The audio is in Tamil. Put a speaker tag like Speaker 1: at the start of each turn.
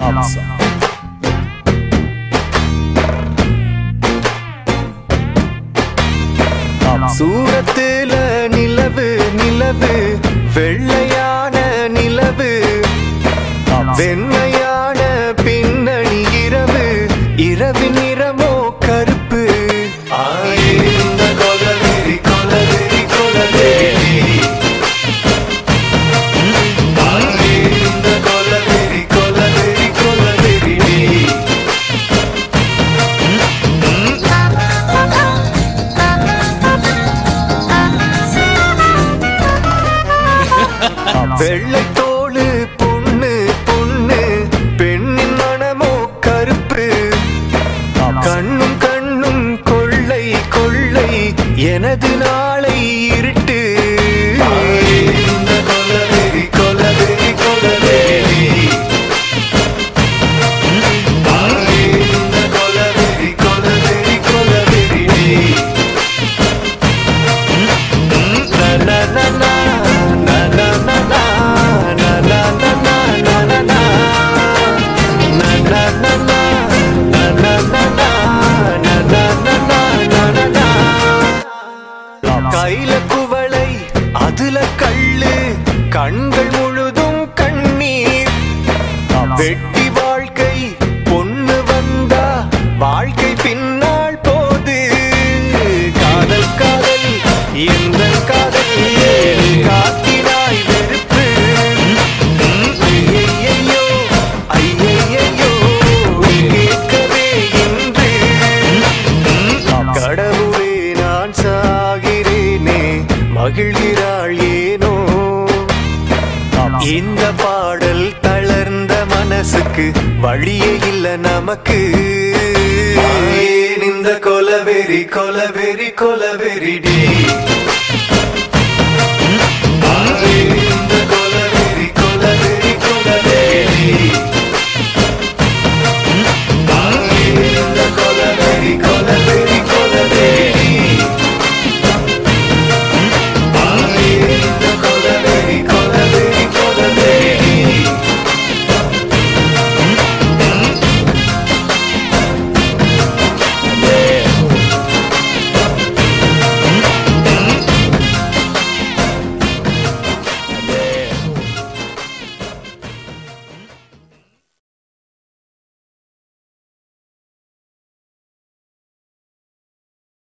Speaker 1: Hopsa.
Speaker 2: சூரத்துல நிலவு நிலவு வெள்ளையான நிலவு வெண்மையான பின்னணி இரவு இரவின் நிறமோ கருப்பு இந்த கொலவெறி கொலவெறி கொலவெறி இந்த கொலவெறி கொலவெறி கொலவெறி வெள்ளை தோளு பொண்ணு பொண்ணு பெண்ணின் மனமோ கருப்பு கண்ணும் கண்ணும் கொள்ளை கொள்ளை எனது நாளை இருட்டு இந்த கொலவெறி கொலவெறி கொலவெறி இந்த கொலவெறி கொலவெறி கொலவெறி கையில குவளை அதுல கள்ளு கண்கள் முழுதும் கண்ணீர் வெட்டி வாழ்க்கை பொண்ணு வந்தா வாழ்க்கை பின்னால் போது காதல் காதல் எந்த காதல் காத்தினாய் வெறுப்பு ஐயையையோ, ஐயையையோ, கேட்கவே இன்று கடவுளே நான் சாகிறேனே மகிழ்கிறாள் ஏனோ இந்த பாடல் தளர்ந்த மனசுக்கு வழியே இல்ல நமக்கு ஏன் இந்த கொலவெறி கொலவெறி கொலவெறி டி